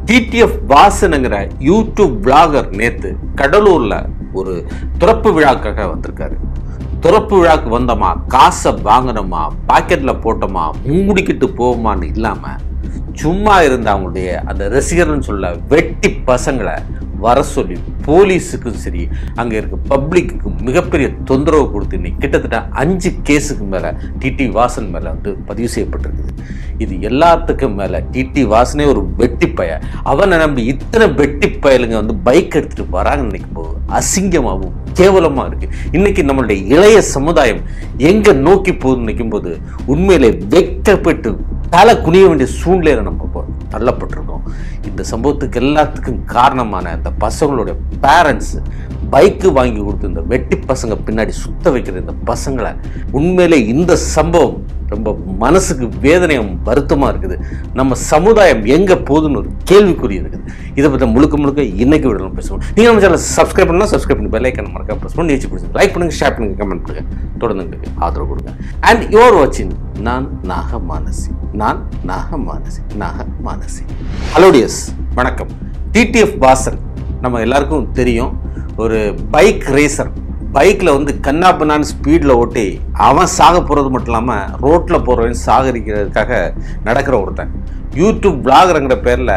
TTF வாசனுங்கிற YouTube blogger நேத்து கடலூர்ல ஒரு துறப்பு விழாக்காக வந்திருக்காரு துறப்பு விழாக்கு வந்தோமா காசை வாங்கினோமா பாக்கெட்ல போட்டோமா மூடிக்கிட்டு போவோமான்னு இல்லாம சும்மா இருந்த அவங்களுடைய அந்த ரசிகர்னு சொல்ல வெட்டி பசங்களை வர சொல்லி போலீஸுக்கும் சரி அங்கே இருக்க பப்ளிக்கு மிகப்பெரிய தொந்தரவு கொடுத்து இன்னைக்கு கிட்டத்தட்ட அஞ்சு கேஸுக்கு மேலே டிடி வாசன் மேலே வந்து பதிவு செய்யப்பட்டிருக்குது இது எல்லாத்துக்கும் மேலே டிடி வாசனே ஒரு வெட்டி பய அவனை நம்பி இத்தனை வெட்டி பயலுங்க வந்து பைக் எடுத்துட்டு வராங்கன்னு நினைக்கும் போது அசிங்கமாகவும் கேவலமாக இருக்கு இன்னைக்கு நம்மளுடைய இளைய சமுதாயம் எங்க நோக்கி போகுதுன்னு நினைக்கும் போது உண்மையிலே வெட்கப்பட்டு தலை குனிய வேண்டிய சூழ்நிலையில நம்ம இப்போ தள்ளப்பட்டிருக்கோம் இந்த சம்பவத்துக்கு எல்லாத்துக்கும் காரணமான இந்த பசங்களுடைய பேரண்ட்ஸ் பைக்கு வாங்கி கொடுத்து இந்த வெட்டி பசங்க பின்னாடி சுத்த வைக்கிற இந்த பசங்களை உண்மையிலே இந்த சம்பவம் ரொம்ப மனசுக்கு வேதனையும் வருத்தமா இருக்குது நம்ம சமுதாயம் எங்க போகுதுன்னு ஒரு கேள்விக்குறி இருக்குது இதை பற்றி முழுக்க முழுக்க இன்னைக்கு விடலாம் பேசுவோம் நீங்க நம்ம சேனல் சப்ஸ்கிரைப் பண்ணலாம் சப்ஸ்கிரைப் பண்ணி பெல் ஐக்கன் மறக்க ப்ரெஸ் பண்ணி நிகழ்ச்சி பிடிச்சி லைக் பண்ணுங்க ஷேர் பண்ணுங்க கமெண்ட் பண்ணுங்க தொடர்ந்து எங்களுக்கு ஆதரவு கொடுங்க அண்ட் யுவர் வாட்சிங் நான் நாக மானசி நான் நாக மானசி நாக மானசி ஹலோ டியர்ஸ் வணக்கம் டிடிஎஃப் வாசன் நம்ம எல்லாருக்கும் தெரியும் ஒரு பைக் ரேசர் பைக்கில் வந்து கண்ணா பண்ணான்னு ஸ்பீடில் ஓட்டி அவன் சாக போகிறது மட்டும் இல்லாமல் ரோட்டில் போகிறவன் சாகரிக்கிறதுக்காக நடக்கிற ஒருத்தன் யூடியூப் பிளாகருங்கிற பேரில்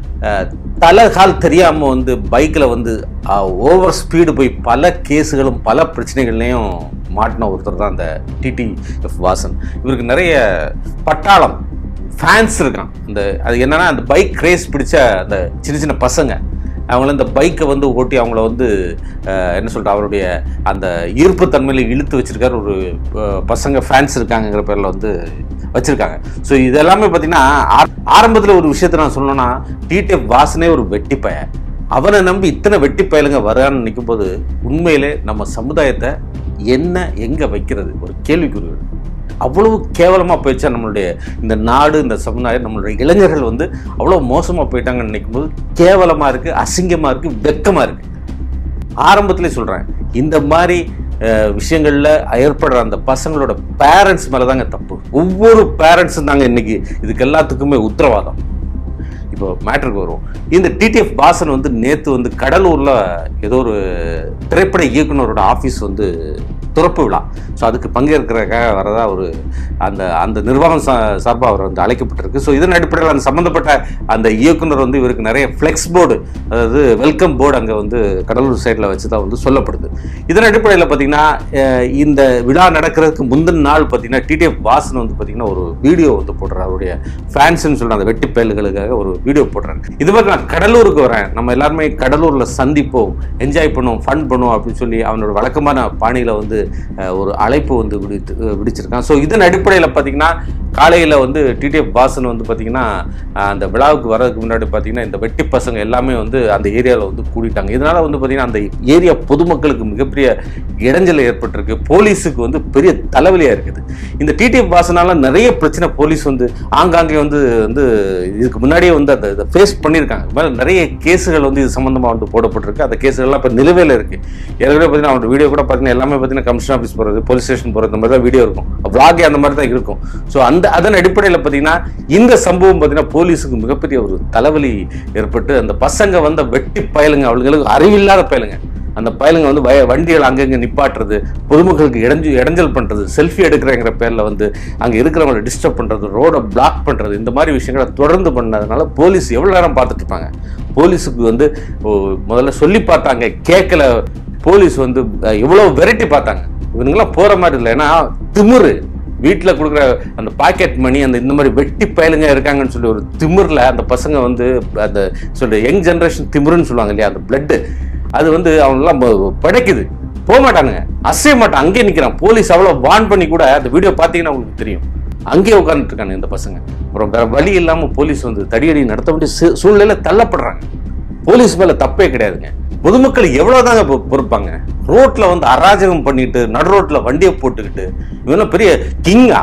தலை கால் தெரியாமல் வந்து பைக்கில் வந்து ஓவர் ஸ்பீடு போய் பல கேஸுகளும் பல பிரச்சனைகள்லையும் மாட்டின ஒருத்தர் தான் அந்த டிடி எஃப் வாசன் இவருக்கு நிறைய பட்டாளம் ஃபேன்ஸ் இருக்கான் அந்த அது என்னன்னா அந்த பைக் ரேஸ் பிடிச்ச அந்த சின்ன சின்ன பசங்க அவங்கள இந்த பைக்கை வந்து ஓட்டி அவங்கள வந்து அஹ், என்ன சொல்ற அவருடைய அந்த ஈர்ப்பு தன்மையில இழுத்து வச்சிருக்காரு ஒரு அஹ், பசங்க ஃபேன்ஸ் இருக்காங்கங்கிற பேரில் வந்து வச்சிருக்காங்க ஸோ இதெல்லாமே பார்த்தீங்கன்னா ஆரம்பத்தில் ஒரு விஷயத்த நான் சொல்லணும்னா டிடிஎஃப் வாசனே ஒரு வெட்டி பையன் அவனை நம்பி இத்தனை வெட்டி பயலுங்க வரான்னு நிற்கும் போது உண்மையிலே நம்ம சமுதாயத்தை என்ன எங்கே வைக்கிறது ஒரு கேள்விக்குறி வருது. அவ்வளவு கேவலமாக போயிடுச்சா நம்மளுடைய இந்த நாடு இந்த சமுதாயம் நம்மளுடைய இளைஞர்கள் வந்து அவ்வளோ மோசமாக போயிட்டாங்கன்னு நினைக்கும் போது கேவலமாக இருக்குது அசிங்கமாக இருக்குது வெக்கமாக இருக்குது ஆரம்பத்திலே சொல்கிறேன் இந்த மாதிரி அஹ், விஷயங்கள்ல ஏற்படுற அந்த பசங்களோட பேரண்ட்ஸ் மேலே தாங்க தப்பு ஒவ்வொரு பேரண்ட்ஸும் தாங்க இன்னைக்கு இதுக்கு எல்லாத்துக்குமே உத்தரவாதம் இப்போ மேட்ருக்கு வருவோம் இந்த டிடிஎஃப் பாசன் வந்து நேற்று வந்து கடலூரில் ஏதோ ஒரு திரைப்பட இயக்குனரோட ஆஃபீஸ் வந்து துறப்பு விழா ஸோ அதுக்கு பங்கேற்கிறதுக்காக வரதா ஒரு அந்த அந்த நிர்வாகம் சா சார்பாக அவர் வந்து அழைக்கப்பட்டிருக்கு ஸோ இதன் அடிப்படையில் அந்த சம்மந்தப்பட்ட அந்த இயக்குனர் வந்து இவருக்கு நிறைய ஃப்ளெக்ஸ் போர்டு அதாவது வெல்கம் போர்டு அங்கே வந்து கடலூர் சைடில் வச்சு தான் வந்து சொல்லப்படுது இதன் அடிப்படையில் பார்த்தீங்கன்னா அஹ், இந்த விழா நடக்கிறதுக்கு முந்தின நாள் பார்த்தீங்கன்னா டிடிஎஃப் வாசன் வந்து பார்த்தீங்கன்னா ஒரு வீடியோ வந்து போடுறாரு அவருடைய ஃபேன்ஸ்னு சொல்கிற அந்த வெட்டி பயல்களுக்காக ஒரு வீடியோ போடுறாரு இது மாதிரி நான் கடலூருக்கு வரேன் நம்ம எல்லாருமே கடலூரில் சந்திப்போம் என்ஜாய் பண்ணுவோம் ஃபன் பண்ணுவோம் அப்படின்னு சொல்லி அவனோட வழக்கமான பாணியில் வந்து அஹ், ஒரு அழைப்பு வந்து விடுத்து அஹ், விடுச்சிருக்கான் ஸோ இதன் அடிப்படையில் பார்த்தீங்கன்னா காலையில் வந்து டிடிஎஃப் வாசன் வந்து பார்த்தீங்கன்னா அஹ், அந்த விழாவுக்கு வர்றதுக்கு முன்னாடி பார்த்தீங்கன்னா இந்த வெட்டி பசங்க எல்லாமே வந்து அந்த ஏரியாவில் வந்து கூடிட்டாங்க இதனால வந்து பார்த்தீங்கன்னா அந்த ஏரியா பொதுமக்களுக்கு மிகப்பெரிய இடைஞ்சல் ஏற்பட்டிருக்கு போலீஸுக்கு வந்து பெரிய தலைவலியாக இருக்குது இந்த டிடிஎஃப் வாசனால நிறைய பிரச்சனை போலீஸ் வந்து ஆங்காங்கே வந்து வந்து இதுக்கு முன்னாடியே வந்து அந்த இதை ஃபேஸ் பண்ணியிருக்காங்க மேலே நிறைய கேஸுகள் வந்து இது சம்மந்தமாக வந்து போடப்பட்டிருக்கு அந்த கேஸுகள்லாம் இப்போ நிலுவையில் இருக்குது ஏற்கனவே பார்த்தீங்கன்னா அவனோட வீடியோ கூட பார்த்தீங்கன்னா எல்லாமே பார்த்தீங்கன்னா கமிஷன் ஆஃபீஸ் போகிறது போலீஸ் ஸ்டேஷன் போகிறது இந்த மாதிரி தான் வீடியோ இருக்கும் vlog அந்த மாதிரி தான் இருக்கும் ஸோ அந்த அதன் அடிப்படையில் பார்த்தீங்கன்னா இந்த சம்பவம் பார்த்தீங்கன்னா போலீஸுக்கு மிகப்பெரிய ஒரு தலைவலி ஏற்பட்டு அந்த பசங்க வந்த வெட்டி பயலுங்க அவங்களுக்கு அறிவில்லாத பயலுங்க அந்த பயலுங்க வந்து வய வண்டிகள் அங்கங்கே நிப்பாட்டுறது பொதுமக்களுக்கு இடைஞ்சு இடைஞ்சல் பண்ணுறது செல்ஃபி எடுக்கிறேங்கிற பேரில் வந்து அங்கே இருக்கிறவங்களை டிஸ்டர்ப் பண்ணுறது ரோடை பிளாக் பண்ணுறது இந்த மாதிரி விஷயங்களை தொடர்ந்து பண்ணதுனால போலீஸ் எவ்வளோ நேரம் பார்த்துட்டு இருப்பாங்க போலீஸுக்கு வந்து ஓ, முதல்ல சொல்லி பார்த்தாங்க கேட்கல போலீஸ் வந்து அஹ், எவ்வளோ வெரைட்டி பார்த்தாங்க இவனுங்களாம் போகிற மாதிரி இல்லை ஏன்னா திமிரு வீட்டில் கொடுக்குற அந்த பாக்கெட் மணி அந்த இந்த மாதிரி வெட்டி பயலுங்க இருக்காங்கன்னு சொல்லி ஒரு திமிரில் அந்த பசங்க வந்து அந்த சொல்ற யங் ஜென்ரேஷன் திமிருன்னு சொல்லுவாங்க இல்லையா அந்த பிளட்டு அது வந்து அவங்கெல்லாம் ப- படைக்குது போக மாட்டானுங்க அசைய மாட்டான் அங்கேயே நிற்கிறான் போலீஸ் அவ்வளோ வார்ன் பண்ணி கூட அந்த வீடியோ பார்த்தீங்கன்னா உங்களுக்கு தெரியும் அங்கேயே உட்காந்துட்டு இருக்காங்க இந்த பசங்க அப்புறம் வேற வழி இல்லாமல் போலீஸ் வந்து தடியடி நடத்த வேண்டிய சூ- சூழ்நிலையில தள்ளப்படுறாங்க போலீஸ் மேல தப்பே கிடையாதுங்க பொதுமக்கள் எவ்வளவுதாங்க பொ- பொறுப்பாங்க ரோட்ல வந்து அராஜகம் பண்ணிட்டு நடு ரோட்ல வண்டியை போட்டுக்கிட்டு இவனும் பெரிய கிங்கா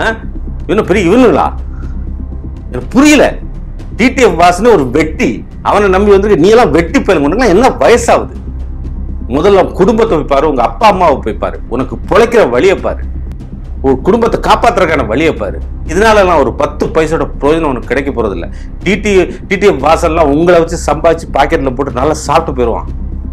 இவனும் பெரிய இவனுங்களா எனக்கு புரியல டிடிஎஃப் வாசனே ஒரு வெட்டி அவனை நம்பி வந்து நீ எல்லாம் வெட்டி போயிருங்க என்ன வயசாகுது முதல்ல குடும்பத்தை போய் பாரு உங்க அப்பா அம்மாவை போய் பாரு உனக்கு பிழைக்கிற வழியை பாரு ஒரு குடும்பத்தை காப்பாத்துறதுக்கான வழியை பாரு இதனாலலாம் ஒரு பத்து பைசோட பிரயோஜனம் உனக்கு கிடைக்க போறது இல்ல டிடி டிடிஎஃப் வாசல்லாம் உங்களை வச்சு சம்பாதிச்சு பாக்கெட்ல போட்டு நல்லா சாப்பிட்டு போயிடுவான்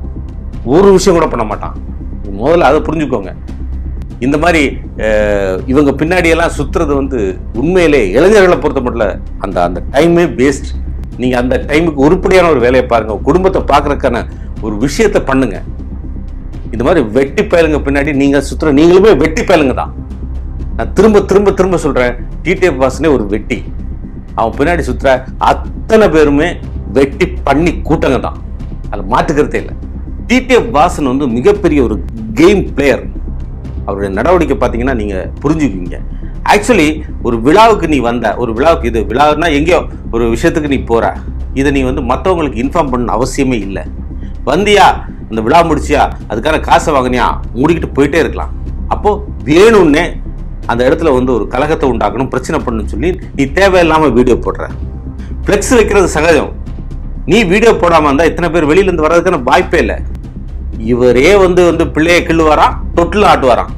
ஒரு விஷயம் கூட பண்ண மாட்டான் முதல்ல அதை புரிஞ்சுக்கோங்க இந்த மாதிரி அஹ், இவங்க பின்னாடி எல்லாம் சுத்துறது வந்து உண்மையிலே இளைஞர்களை பொறுத்த மட்டும் அந்த அந்த டைமே வேஸ்ட் நீங்க அந்த டைமுக்கு உருப்படியான ஒரு வேலையை பாருங்க உங்க குடும்பத்தை பார்க்கறதுக்கான ஒரு விஷயத்தை பண்ணுங்க இந்த மாதிரி வெட்டி பயலுங்க பின்னாடி நீங்க சுத்துற நீங்களுமே வெட்டி பயலுங்க தான் நான் திரும்ப திரும்ப திரும்ப சொல்றேன் டிடிஎஃப் வாசனே ஒரு வெட்டி அவன் பின்னாடி சுத்துற அத்தனை பேருமே வெட்டி பண்ணி கூட்டங்க தான் அது மாற்றுக்கிறதே இல்லை டிடிஎஃப் வாசன் வந்து மிகப்பெரிய ஒரு கேம் பிளேயர் அவருடைய நடவடிக்கை பார்த்தீங்கன்னா நீங்க புரிஞ்சுக்குவீங்க ஆக்சுவலி ஒரு விழாவுக்கு நீ வந்த ஒரு விழாவுக்கு இது விழாவுனா எங்கேயோ ஒரு விஷயத்துக்கு நீ போற இதை நீ வந்து மற்றவங்களுக்கு இன்ஃபார்ம் பண்ண அவசியமே இல்லை வந்தியா அந்த விழா முடிச்சியா அதுக்கான காசை வாங்கினியா மூடிக்கிட்டு போயிட்டே இருக்கலாம் அப்போ வேணும்னே அந்த இடத்துல வந்து ஒரு கலகத்தை உண்டாக்கணும் பிரச்சனை பண்ணணும்னு சொல்லி நீ தேவையில்லாம வீடியோ போடுற ஃப்ளெக்ஸ் வைக்கிறது சகஜம் நீ வீடியோ போடாம இருந்தா இத்தனை பேர் வெளியில இருந்து வர்றதுக்கான வாய்ப்பே இல்லை இவரே வந்து வந்து பிள்ளைய கிள்ளுவாராம் தொட்டில் ஆட்டுவாராம்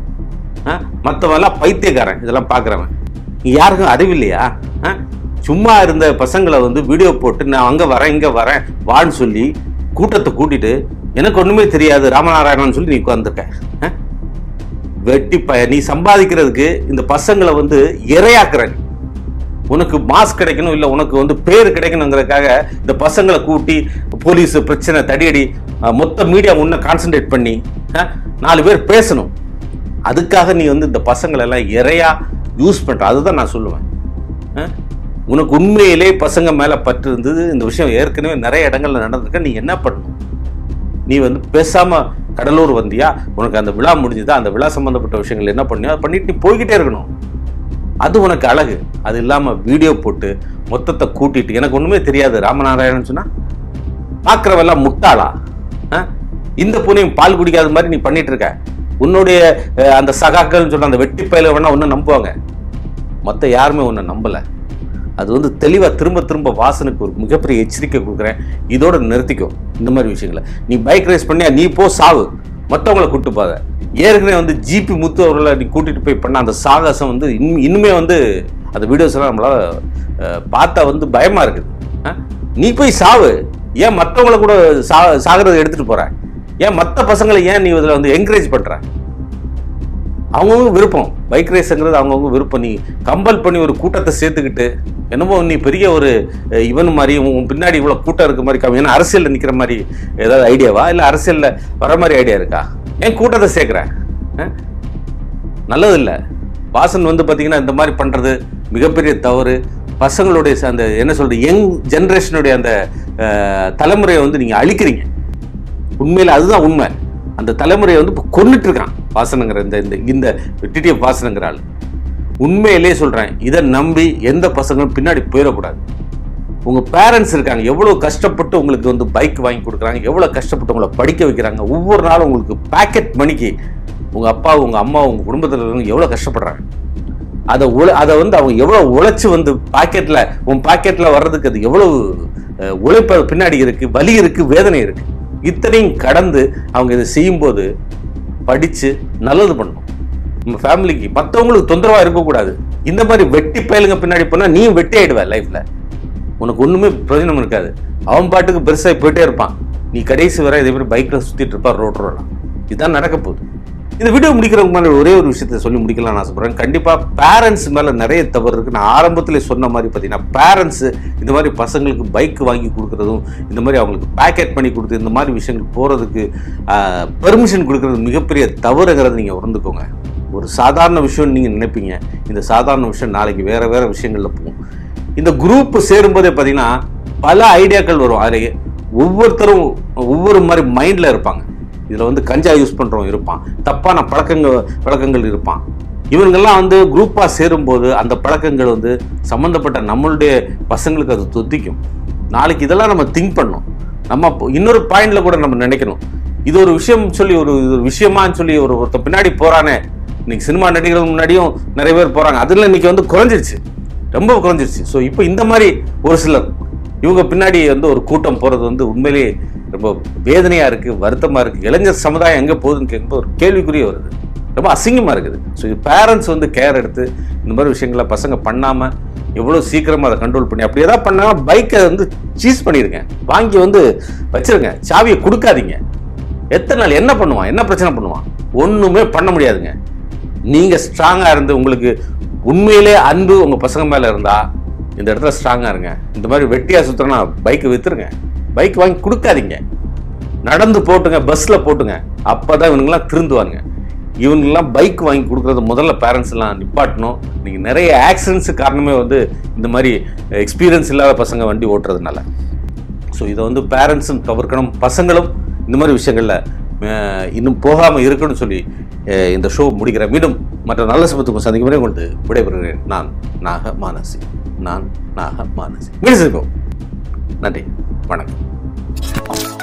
மற்றவெல்லாம் பைத்தியக்காரன் இதெல்லாம் பார்க்குறவன் யாருக்கும் அறிவில்லையா ஆ? சும்மா இருந்த பசங்களை வந்து வீடியோ போட்டு நான் அங்கே வரேன் இங்கே வரேன் வான்னு சொல்லி கூட்டத்தை கூட்டிட்டு எனக்கு ஒன்றுமே தெரியாது ராமநாராயணன் சொல்லி நீ உட்காந்துருக்க ஆ? வெட்டி ப நீ சம்பாதிக்கிறதுக்கு இந்த பசங்களை வந்து இரையாக்குற நீ. உனக்கு மாஸ் கிடைக்கணும் இல்லை உனக்கு வந்து பேர் கிடைக்கணுங்கிறதுக்காக இந்த பசங்களை கூட்டி போலீஸ் பிரச்சனை தடியடி அஹ், மொத்த மீடியா முன்ன கான்சென்ட்ரேட் பண்ணி அஹ், நாலு பேர் பேசணும் அதுக்காக நீ வந்து இந்த பசங்களை எல்லாம் இறையா யூஸ் பண்ற அதுதான் நான் சொல்லுவேன் அஹ், உனக்கு உண்மையிலே பசங்க மேல பற்று இருந்தது இந்த விஷயம் ஏற்கனவே நிறைய இடங்கள்ல நடந்திருக்க நீ என்ன பண்ணணும் நீ வந்து பேசாம கடலூர் வந்தியா உனக்கு அந்த விழா முடிஞ்சுதா அந்த விழா சம்பந்தப்பட்ட விஷயங்கள் என்ன பண்ணியோ அதை பண்ணிட்டு நீ போய்கிட்டே இருக்கணும் அது உனக்கு அழகு அது இல்லாம வீடியோ போட்டு மொத்தத்தை கூட்டிட்டு எனக்கு ஒண்ணுமே தெரியாது ராமநாராயணன் சொன்னா பார்க்கறவெல்லாம் முட்டாளா ஆ? இந்த பூனையும் பால் குடிக்காத மாதிரி நீ பண்ணிட்டு இருக்க உன்னுடைய அஹ், அந்த சகாக்கள்னு சொல்ற அந்த வெட்டி பயில வேணா ஒன்னும் நம்புவாங்க மத்த யாருமே உன்னை நம்பல அது வந்து தெளிவா திரும்ப திரும்ப வாசனுக்கு ஒரு மிகப்பெரிய எச்சரிக்கை கொடுக்குறேன் இதோட நிறுத்திக்கோ இந்த மாதிரி விஷயங்களை நீ பைக் ரேஸ் பண்ணியா நீ போ சாவு மற்றவங்களை கூட்டு போத ஏற்கனவே வந்து ஜிபி முத்து அவர்களை நீ கூட்டிட்டு போய் பண்ண அந்த சாகசம் வந்து இன்னும் இன்னுமே வந்து அந்த வீடியோஸ் எல்லாம் நம்மளால அஹ், பார்த்தா வந்து பயமா இருக்குது ஆ? நீ போய் சாவு ஏன் மற்றவங்களை கூட சா சாகிறத எடுத்துட்டு போற ஏன் மற்ற பசங்களை ஏன் நீ இதில் வந்து என்கரேஜ் பண்ற அவங்கவுங்க விருப்பம் பைக் ரேஸுங்கிறது அவங்கவுங்க விருப்பம் நீ கம்பல் பண்ணி ஒரு கூட்டத்தை சேர்த்துக்கிட்டு என்னமோ நீ பெரிய ஒரு அஹ், இவன் மாதிரி உன் பின்னாடி இவ்வளோ கூட்டம் இருக்க மாதிரி காமி ஏன்னா அரசியலில் நிற்கிற மாதிரி ஏதாவது ஐடியாவா இல்லை அரசியலில் வர மாதிரி ஐடியா இருக்கா ஏன் கூட்டத்தை சேர்க்குற நல்லதில்லை வாசன் வந்து பார்த்தீங்கன்னா இந்த மாதிரி பண்ணுறது மிகப்பெரிய தவறு பசங்களுடைய ச- அந்த என்ன சொல்றது யங் ஜென்ரேஷனுடைய அந்த அஹ், தலைமுறையை வந்து நீங்கள் அழிக்கிறீங்க உண்மையில அதுதான் உண்மை அந்த தலைமுறையை வந்து இப்போ கொன்னுட்டு இருக்கான் வாசனுங்கிற இந்த இந்த இந்த டிடிஎஃப் வாசனுங்கிற ஆள் உண்மையிலே சொல்றேன் இதை நம்பி எந்த பசங்களும் பின்னாடி போயிடக்கூடாது உங்க பேரண்ட்ஸ் இருக்காங்க எவ்வளவு கஷ்டப்பட்டு உங்களுக்கு வந்து பைக் வாங்கி கொடுக்குறாங்க எவ்வளவு கஷ்டப்பட்டு உங்களை படிக்க வைக்கிறாங்க ஒவ்வொரு நாளும் உங்களுக்கு பேக்கெட் மணிக்கு உங்க அப்பா உங்க அம்மா உங்க குடும்பத்தில் இருக்கவங்க எவ்வளவு கஷ்டப்படுறாங்க அதை உழ அதை வந்து அவங்க எவ்வளவு உழைச்சு வந்து பாக்கெட்ல உன் பாக்கெட்ல வர்றதுக்கு அது எவ்வளவு அஹ், உழைப்பு அது பின்னாடி இருக்கு வலி இருக்கு வேதனை இருக்கு இத்தனையும் கடந்து அவங்க இதை செய்யும்போது படிச்சு நல்லது பண்ணணும் நம்ம ஃபேமிலிக்கு மற்றவங்களுக்கு தொந்தரவா இருக்கக்கூடாது இந்த மாதிரி வெட்டி பயலுங்க பின்னாடி போனா நீயும் வெட்டி ஆயிடுவ லைஃப்ல உனக்கு ஒண்ணுமே பிரயோஜனம் இருக்காது அவன் பாட்டுக்கு பெருசாகி போயிட்டே இருப்பான் நீ கடைசி வரை இதே மாதிரி பைக்ல சுத்திட்டு இருப்பா ரோட் ரோலாம் இதுதான் நடக்க போகுது இந்த வீடியோ முடிக்கிறதுக்கு முன்னாடி ஒரே ஒரு விஷயத்தை சொல்லி முடிக்கலாம் நான் சொல்றேன் கண்டிப்பா பேரண்ட்ஸ் மேல நிறைய தவறு இருக்கு நான் ஆரம்பத்திலே சொன்ன மாதிரி பார்த்தீங்கன்னா பேரண்ட்ஸ் இந்த மாதிரி பசங்களுக்கு பைக் வாங்கி கொடுக்கறதும் இந்த மாதிரி அவங்களுக்கு பேக்கெட் பண்ணி கொடுத்து இந்த மாதிரி விஷயங்கள் போறதுக்கு பெர்மிஷன் கொடுக்கறது மிகப்பெரிய தவறுங்கிறத நீங்க உணர்ந்துக்கோங்க ஒரு சாதாரண விஷயம் நீங்க நினைப்பீங்க இந்த சாதாரண விஷயம் நாளைக்கு வேற வேற விஷயங்கள்ல போகும் இந்த குரூப் சேரும்போதே பார்த்தீங்கன்னா பல ஐடியாக்கள் வரும் அதில் ஒவ்வொருத்தரும் ஒவ்வொரு மாதிரி மைண்டில் இருப்பாங்க இதில் வந்து கஞ்சா யூஸ் பண்ணுறவன் இருப்பான் தப்பான பழக்கங்கள் பழக்கங்கள் இருப்பான் இவங்கெல்லாம் வந்து குரூப்பாக சேரும்போது அந்த பழக்கங்கள் வந்து சம்மந்தப்பட்ட நம்மளுடைய பசங்களுக்கு அது தொத்திக்கும் நாளைக்கு இதெல்லாம் நம்ம திங்க் பண்ணணும் நம்ம அப்போ இன்னொரு பாயிண்ட்ல கூட நம்ம நினைக்கணும் இது ஒரு விஷயம் சொல்லி ஒரு இது ஒரு விஷயமான்னு சொல்லி ஒரு ஒருத்த பின்னாடி போறானே இன்னைக்கு சினிமா நடிகர்கள் முன்னாடியும் நிறைய பேர் போறாங்க அதுல இன்னைக்கு வந்து குறைஞ்சிருச்சு ரொம்ப குறைஞ்சிருச்சு ஸோ இப்போ இந்த மாதிரி ஒரு சிலர் இவங்க பின்னாடி வந்து ஒரு கூட்டம் போறது வந்து உண்மையிலேயே ரொம்ப வேதனையா இருக்கு வருத்தமா இருக்கு இளைஞர் சமுதாயம் எங்க போகுதுன்னு கேட்கும்போது ஒரு கேள்விக்குரிய வருது ரொம்ப அசிங்கமாக இருக்குது ஸோ இது பேரண்ட்ஸ் வந்து கேர் எடுத்து இந்த மாதிரி விஷயங்களை பசங்க பண்ணாமல் எவ்வளோ சீக்கிரமாக அதை கண்ட்ரோல் பண்ணி அப்படி ஏதாவது பண்ணால் பைக்கை வந்து சீஸ் பண்ணிடுங்க வாங்கி வந்து வச்சிருங்க சாவியை கொடுக்காதீங்க எத்தனை நாள் என்ன பண்ணுவான் என்ன பிரச்சனை பண்ணுவான் ஒன்றுமே பண்ண முடியாதுங்க நீங்கள் ஸ்ட்ராங்காக இருந்து உங்களுக்கு உண்மையிலே அன்பு உங்கள் பசங்க மேலே இருந்தால் இந்த இடத்துல ஸ்ட்ராங்காக இருங்க இந்த மாதிரி வெட்டியாக சுற்றுனா பைக்கை விற்றுருங்க பைக் வாங்கி கொடுக்காதீங்க நடந்து போட்டுங்க பஸ்ஸில் போட்டுங்க அப்போ தான் இவனுங்களாம் திருந்துவாங்க இவனுங்கெல்லாம் பைக் வாங்கி கொடுக்குறது முதல்ல பேரண்ட்ஸ் எல்லாம் நிப்பாட்டணும் நீங்கள் நிறைய ஆக்சிடென்ட்ஸு காரணமே வந்து இந்த மாதிரி எக்ஸ்பீரியன்ஸ் இல்லாத பசங்க வண்டி ஓட்டுறதுனால ஸோ இதை வந்து பேரண்ட்ஸும் தவிர்க்கணும் பசங்களும் இந்த மாதிரி விஷயங்களில் அஹ், இன்னும் போகாமல் இருக்கணும்னு சொல்லி அஹ், இந்த ஷோ முடிக்கிறேன் மீண்டும் மற்ற நல்ல சமத்துக்கும் சந்திக்கும் வரை கொண்டு விடைபெறுகிறேன் நான் நாக மானசி நான் நாக மானசி மீண்டும் சந்திப்போம் நன்றி வணக்கம்